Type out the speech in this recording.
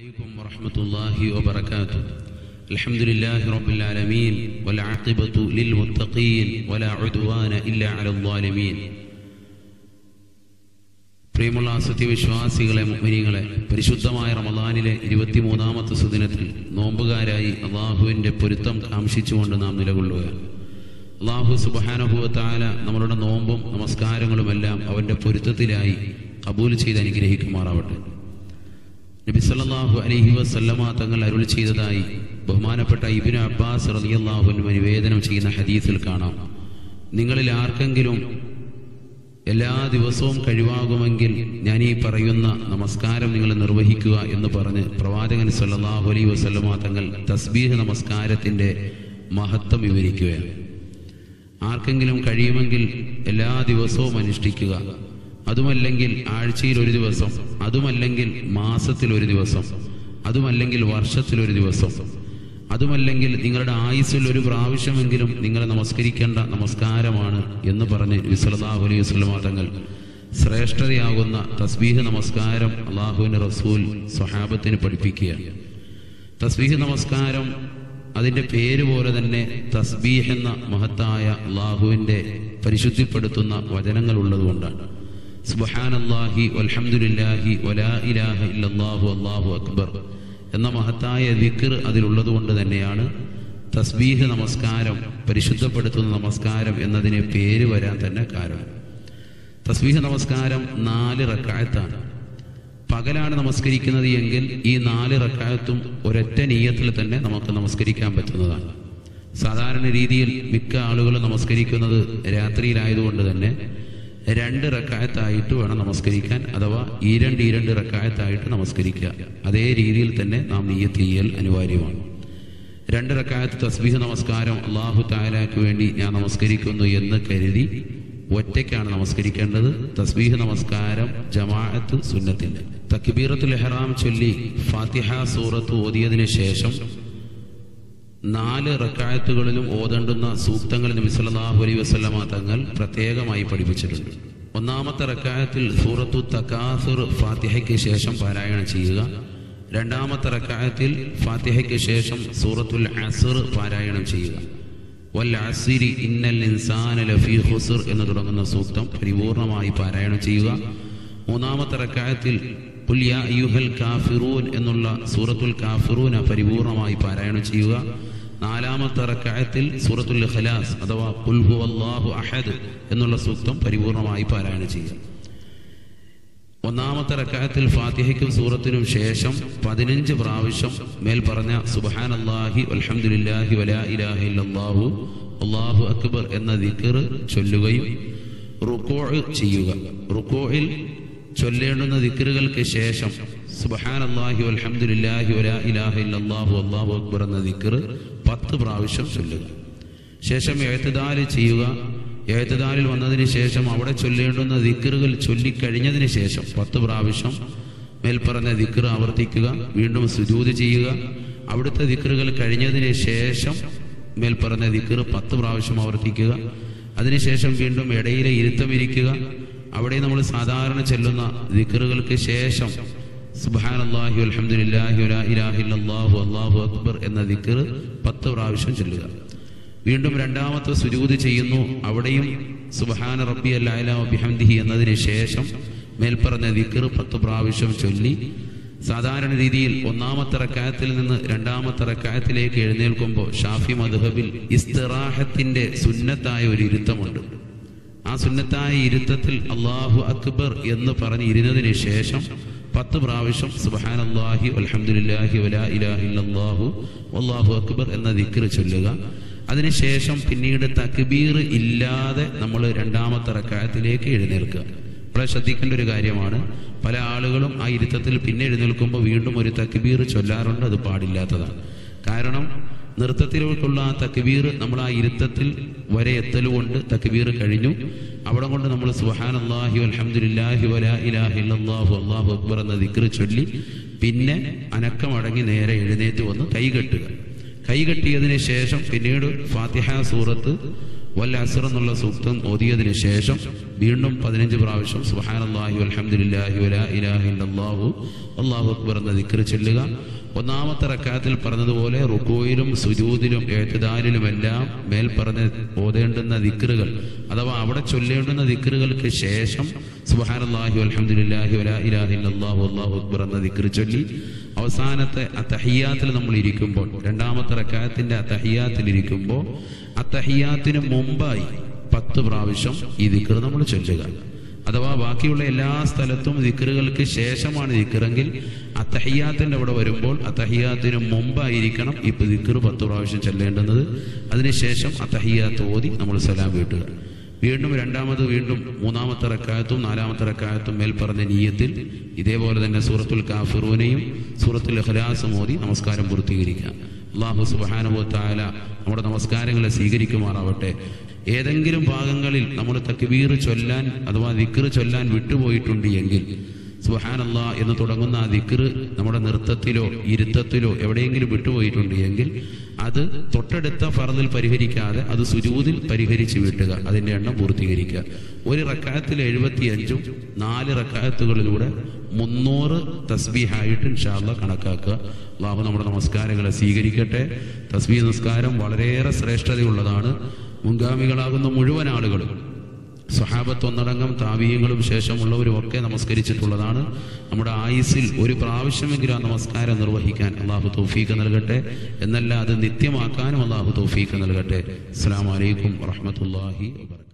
عليكم ورحمة الله وبركاته الحمد لله رب العالمين والعاقبة للمتقين ولا عدوان إلا على الظالمين പ്രിയമുള്ള സത്യവിശ്വാസികളെ മുഅ്മിനീങ്ങളെ പരിശുദ്ധമായ റമദാനിലെ ഇരുപത്തിമൂന്നാമത്തെ സുദിനത്തിൽ നോമ്പുകാരായി അള്ളാഹുവിൻ്റെ പൊരുത്തം കാംക്ഷിച്ചുകൊണ്ട് നാം നിലകൊള്ളുക അള്ളാഹു സുബഹാനുഭവത്താല നമ്മളുടെ നോമ്പും നമസ്കാരങ്ങളുമെല്ലാം അവൻ്റെ പൊരുത്തത്തിലായി കബൂൽ ചെയ്ത് അനുഗ്രഹിക്കുമാറാവട്ടെ നബി സല്ലല്ലാഹു അലൈഹി വസല്ലമ തങ്ങൾ അരുൾ ചെയ്തതായി ബഹുമാനപ്പെട്ട ഇബ്നു അബ്ബാസ് റളിയല്ലാഹു അൻഹു നിവേദനം ചെയ്യുന്ന ഹദീസിൽ കാണാം നിങ്ങളിൽ ആർക്കെങ്കിലും എല്ലാ ദിവസവും കഴിവാകുമെങ്കിൽ ഞാൻ ഈ പറയുന്ന നമസ്കാരം നിങ്ങൾ നിർവഹിക്കുക എന്ന് പറഞ്ഞ് പ്രവാചകൻ സല്ലല്ലാഹു അലൈഹി വസല്ലമ തങ്ങൾ തസ്ബീഹ് നമസ്കാരത്തിന്റെ മഹത്വം വിവരിക്കുകയാണ് ആർക്കെങ്കിലും കഴിയുമെങ്കിൽ എല്ലാ ദിവസവും അനുഷ്ഠിക്കുക അതുമല്ലെങ്കിൽ ആഴ്ചയിൽ ഒരു ദിവസം അതുമല്ലെങ്കിൽ മാസത്തിൽ ഒരു ദിവസം അതുമല്ലെങ്കിൽ വർഷത്തിൽ ഒരു ദിവസം അതുമല്ലെങ്കിൽ നിങ്ങളുടെ ആയുസ്സിൽ ഒരു പ്രാവശ്യമെങ്കിലും നിങ്ങൾ നമസ്കരിക്കേണ്ട നമസ്കാരമാണ് എന്ന് പറഞ്ഞ് വിസലതാഹു അലൈഹി വസ്ലമ തങ്ങൾ ശ്രേഷ്ഠതയാകുന്ന തസ്ബീഹ് നമസ്കാരം അള്ളാഹുവിൻ്റെ റസൂൽ സ്വഹാബത്തിന് പഠിപ്പിക്കുകയാണ് തസ്ബീഹ് നമസ്കാരം അതിൻ്റെ പേര് പോലെ തന്നെ തസ്ബീഹ് എന്ന മഹത്തായ അള്ളാഹുവിൻ്റെ പരിശുദ്ധിപ്പെടുത്തുന്ന വചനങ്ങൾ ഉള്ളതുകൊണ്ടാണ് സുബഹാനല്ലാഹി വൽഹംദുലില്ലാഹി വലാ ഇലാഹ ഇല്ലല്ലാഹു അല്ലാഹു അക്ബർ എന്ന മഹത്തായ വിക്ർ അതിലുള്ളത് കൊണ്ട് തന്നെയാണ് തസ്ബീഹ് നമസ്കാരം പരിശുദ്ധപ്പെടുത്തുന്ന നമസ്കാരം എന്നതിന് പേര് വരാൻ തന്നെ കാരണം തസ്ബീഹ് നമസ്കാരം നാല് റക്കായത്താണ് പകലാണ് നമസ്കരിക്കുന്നത് എങ്കിൽ ഈ നാല് റക്കായത്തും ഒരൊറ്റ നീയത്തിൽ തന്നെ നമുക്ക് നമസ്കരിക്കാൻ പറ്റുന്നതാണ് സാധാരണ രീതിയിൽ മിക്ക ആളുകളും നമസ്കരിക്കുന്നത് രാത്രിയിലായതുകൊണ്ട് തന്നെ രണ്ട് റക്കായത്തായിട്ട് വേണം നമസ്കരിക്കാൻ അഥവാ ഈ രണ്ട് ഈ രണ്ട് റക്കായത്തായിട്ട് നമസ്കരിക്കുക അതേ രീതിയിൽ തന്നെ നാം നീയത്ത് ചെയ്യൽ അനിവാര്യമാണ് രണ്ട് റക്കായത്ത് തസ്ബീഹ് നമസ്കാരം അള്ളാഹു താലാക്ക് വേണ്ടി ഞാൻ നമസ്കരിക്കുന്നു എന്ന് കരുതി ഒറ്റയ്ക്കാണ് നമസ്കരിക്കേണ്ടത് തസ്ബീഹ് നമസ്കാരം ജമാഅത്ത് സുന്നത്തിന്റെ തക്ബീറത്തുൽ ഇഹ്റാം ചൊല്ലി ഫാത്തിഹ സൂറത്ത് ഓതിയതിനു ശേഷം നാല് റക്കായത്തുകളിലും ഓതണ്ടുന്ന സൂക്തങ്ങൾ നബി സല്ലല്ലാഹു അലൈഹി വസല്ലമ തങ്ങൾ പ്രത്യേകമായി പഠിപ്പിച്ചിട്ടുണ്ട് ഒന്നാമത്തെ റക്കായത്തിൽ സൂറത്തു തകാസുർ ഫാത്തിഹയ്ക്ക് ശേഷം പാരായണം ചെയ്യുക രണ്ടാമത്തെ റക്കായത്തിൽ ഫാത്തിഹയ്ക്ക് ശേഷം സൂറത്തുൽ അസർ പാരായണം ചെയ്യുക വൽ അസിരി ഇന്നൽ ഇൻസാന ലഫീ ഖുസ്ർ എന്ന് തുടങ്ങുന്ന സൂക്തം പരിപൂർണമായി പാരായണം ചെയ്യുക മൂന്നാമത്തെ റക്കായത്തിൽ ഖുൽ യാ അയ്യുഹൽ കാഫിറൂൻ എന്നുള്ള സൂറത്തുൽ കാഫിറൂന പരിപൂർണമായി പാരായണം ചെയ്യുക നാലാമത്തെ റക്കായത്തിൽ സൂറത്തുൽ ഖലാസ് അഥവാ ഖുൽ ഹുവല്ലാഹു അഹദ് എന്നുള്ള സൂക്തം പരിപൂർണമായി പാരായണം ചെയ്യുക ഒന്നാമത്തെ റക്കായത്തിൽ ഫാത്തിഹയ്ക്കും സൂറത്തിനും ശേഷം പതിനഞ്ച് പ്രാവശ്യം മേൽ പറഞ്ഞ സുബഹാനല്ലാഹി അൽഹംദുലില്ലാഹി വലാ ഇലാഹ ഇല്ലല്ലാഹു അല്ലാഹു അക്ബർ എന്ന ദിക്ർ ചൊല്ലുകയും റുക്കോ ചെയ്യുക റുക്കോയിൽ ചൊല്ലേണ്ടുന്ന ദിക്റുകൾക്ക് ശേഷം സുബഹാനല്ലാഹി അൽഹംദുലില്ലാഹി വലാ ഇലാഹ ഇല്ലല്ലാഹു അല്ലാഹു അക്ബർ എന്ന ദിക്ർ പത്ത് പ്രാവശ്യം ചൊല്ലുക ശേഷം എഴുത്തുദാല് ചെയ്യുക എഴുത്തുദാലിൽ വന്നതിന് ശേഷം അവിടെ ചൊല്ലേണ്ടുന്ന ദിക്കറുകൾ ചൊല്ലിക്കഴിഞ്ഞതിന് ശേഷം പത്ത് പ്രാവശ്യം മേൽപ്പറഞ്ഞ ദിക്കർ ആവർത്തിക്കുക വീണ്ടും സുജൂത് ചെയ്യുക അവിടുത്തെ ദിക്കറുകൾ കഴിഞ്ഞതിന് ശേഷം മേൽപ്പറഞ്ഞ ദിക്കർ പത്ത് പ്രാവശ്യം ആവർത്തിക്കുക അതിനുശേഷം വീണ്ടും ഇടയിലെ ഇരുത്തം ഇരിക്കുക അവിടെ നമ്മൾ സാധാരണ ചെല്ലുന്ന ദിക്കറുകൾക്ക് ശേഷം സുബാനല്ലാഹി അലഹമുല്ലാഹി ഇലാഹില്ലാഹു അള്ളാഹു അക്ബർ എന്ന ദിക്കർ പത്ത് പ്രാവശ്യം ചൊല്ലുക വീണ്ടും രണ്ടാമത്തെ സുജൂത് ചെയ്യുന്നു അവിടെയും സുബഹാന റബ്ബി അല്ലാഹിഹി എന്നതിന് ശേഷം മേൽപ്പറഞ്ഞ ദിക്കർ പത്ത് പ്രാവശ്യം ചൊല്ലി സാധാരണ രീതിയിൽ ഒന്നാമത്തെ റക്കായത്തിൽ നിന്ന് രണ്ടാമത്തെ റക്കായത്തിലേക്ക് എഴുന്നേൽക്കുമ്പോൾ ഷാഫി മധുഹബിൽ ഇസ്തിറാഹത്തിന്റെ സുന്നത്തായ ഒരു ഇരുത്തമുണ്ട് ആ സുന്നത്തായ ഇരുത്തത്തിൽ അള്ളാഹു അക്ബർ എന്ന് പറഞ്ഞ് ഇരുന്നതിന് ശേഷം പത്ത് പ്രാവശ്യം സുബഹാൻ അള്ളാഹി അലഹമുല്ലാഹി വലാ ഇലാഹില്ലാഹു അള്ളാഹു അക്ബർ എന്ന ദിക്കർ ചൊല്ലുക അതിനുശേഷം പിന്നീട് തക്ബീർ ഇല്ലാതെ നമ്മൾ രണ്ടാമത്തെ റക്കായത്തിലേക്ക് എഴുന്നേൽക്കുക വളരെ ശ്രദ്ധിക്കേണ്ട ഒരു കാര്യമാണ് പല ആളുകളും ആ ഇരുത്തത്തിൽ പിന്നെ എഴുന്നേൽക്കുമ്പോൾ വീണ്ടും ഒരു തക്ബീർ ചൊല്ലാറുണ്ട് അത് പാടില്ലാത്തതാണ് കാരണം നൃത്തത്തിലേക്കുള്ള ആ തക്ബീർ നമ്മൾ ആ ഇരുത്തത്തിൽ വരെ എത്തലുകൊണ്ട് തക്ബീർ കഴിഞ്ഞു അവിടെ കൊണ്ട് നമ്മൾ സുഹാൻ അള്ളാഹി അലഹമുല്ലാഹി വലാ ഇലാഹി അല്ലാഹു അള്ളാഹു അക്ബർ എന്ന ദിക്ർ ചൊല്ലി പിന്നെ അനക്കമടങ്ങി നേരെ എഴുന്നേറ്റ് വന്ന് കൈകെട്ടുക കൈകെട്ടിയതിന് ശേഷം പിന്നീട് ഫാത്തിഹ സൂറത്ത് വല്ല അസർ എന്നുള്ള സൂക്തം ഓതിയതിനു ശേഷം വീണ്ടും പതിനഞ്ച് പ്രാവശ്യം സുഹാനല്ലാഹി അലഹമുല്ലാഹി വലാ ഇലാഹ ഇല്ലല്ലാഹു അല്ലാഹു അക്ബർ എന്ന ദിക്ർ ചൊല്ലുക ഒന്നാമത്തെ റക്കാത്തിൽ പറഞ്ഞതുപോലെ റുക്കോയിലും സുജൂദിലും എഴുത്തുദാലിലുമെല്ലാം മേൽ പറഞ്ഞ് ഓതേണ്ടുന്ന ദിക്റുകൾ അഥവാ അവിടെ ചൊല്ലേണ്ടുന്ന ദിക്റുകൾക്ക് ശേഷം സുബഹാനല്ലാഹി അൽഹംദുലില്ലാഹി വലാ ഇലാഹ ഇല്ലല്ലാഹു അല്ലാഹു അക്ബർ എന്ന ദിക്ർ ചൊല്ലി അവസാനത്തെ അത്തഹിയാത്തിൽ നമ്മൾ ഇരിക്കുമ്പോൾ രണ്ടാമത്തെ റക്കാത്തിന്റെ അത്തഹിയാത്തിൽ ഇരിക്കുമ്പോൾ അത്തഹിയാത്തിന് മുമ്പായി പത്ത് പ്രാവശ്യം ഈ ദിക്ർ നമ്മൾ ചൊല്ലുക അഥവാ ബാക്കിയുള്ള എല്ലാ സ്ഥലത്തും ദിക്കറുകൾക്ക് ശേഷമാണ് ദിക്കറെങ്കിൽ അത്തഹിയാത്തിന്റെ അവിടെ വരുമ്പോൾ അത്തഹിയാത്തിന് മുമ്പായിരിക്കണം ഇപ്പൊ ദിക്കറ് പത്ത് പ്രാവശ്യം ചെല്ലേണ്ടുന്നത് അതിനുശേഷം അത്തഹിയാത്ത് ഓതി നമ്മൾ സലാം വീട്ടുക വീണ്ടും രണ്ടാമത് വീണ്ടും മൂന്നാമത്തെ റക്കായത്തും നാലാമത്തെ റക്കായത്തും മേൽ പറഞ്ഞ നീയത്തിൽ ഇതേപോലെ തന്നെ സൂറത്തുൽ കാഫിറൂനെയും സൂറത്തുൽ ഇഖ്ലാസും ഓതി നമസ്കാരം പൂർത്തീകരിക്കുക അള്ളാഹു സുബാനുഭവത്തായ നമ്മുടെ നമസ്കാരങ്ങളെ സ്വീകരിക്കുമാറാവട്ടെ ഏതെങ്കിലും ഭാഗങ്ങളിൽ നമ്മൾ തക്ബീർ ചൊല്ലാൻ അഥവാ ദിക്ർ ചൊല്ലാൻ വിട്ടുപോയിട്ടുണ്ട് എങ്കിൽ സുഹാനല്ല എന്ന് തുടങ്ങുന്ന ആ ദിക്ർ നമ്മുടെ നൃത്തത്തിലോ ഇരുത്തത്തിലോ എവിടെയെങ്കിലും വിട്ടുപോയിട്ടുണ്ട് എങ്കിൽ അത് തൊട്ടടുത്ത ഫറദിൽ പരിഹരിക്കാതെ അത് സുജൂതിൽ പരിഹരിച്ച് വിട്ടുക അതിന്റെ എണ്ണം പൂർത്തീകരിക്കുക ഒരു റക്കായത്തിൽ എഴുപത്തിയഞ്ചും നാല് റക്കായത്തുകളിലൂടെ മുന്നൂറ് തസ്ബീഹായിട്ട് ഇൻഷാല്ല കണക്കാക്കുക അള്ളാഹു നമ്മുടെ നമസ്കാരങ്ങളെ സ്വീകരിക്കട്ടെ തസ്ബീഹ് നമസ്കാരം വളരെയേറെ ശ്രേഷ്ഠതയുള്ളതാണ് മുൻഗാമികളാകുന്ന മുഴുവൻ ആളുകളും സ്വഹാബത്ത് ഒന്നടങ്കം താവീയങ്ങളും ശേഷമുള്ളവരും ഒക്കെ നമസ്കരിച്ചിട്ടുള്ളതാണ് നമ്മുടെ ആയുസിൽ ഒരു പ്രാവശ്യമെങ്കിലും ആ നമസ്കാരം നിർവഹിക്കാൻ അള്ളാഹു തൗഫീഖ് നൽകട്ടെ എന്നല്ല അത് നിത്യമാക്കാനും അള്ളാഹു തൗഫീഖ് നൽകട്ടെ അസ്സാം വലൈക്കും വറഹമത്തല്ലാഹി വാബർക്കാത്തു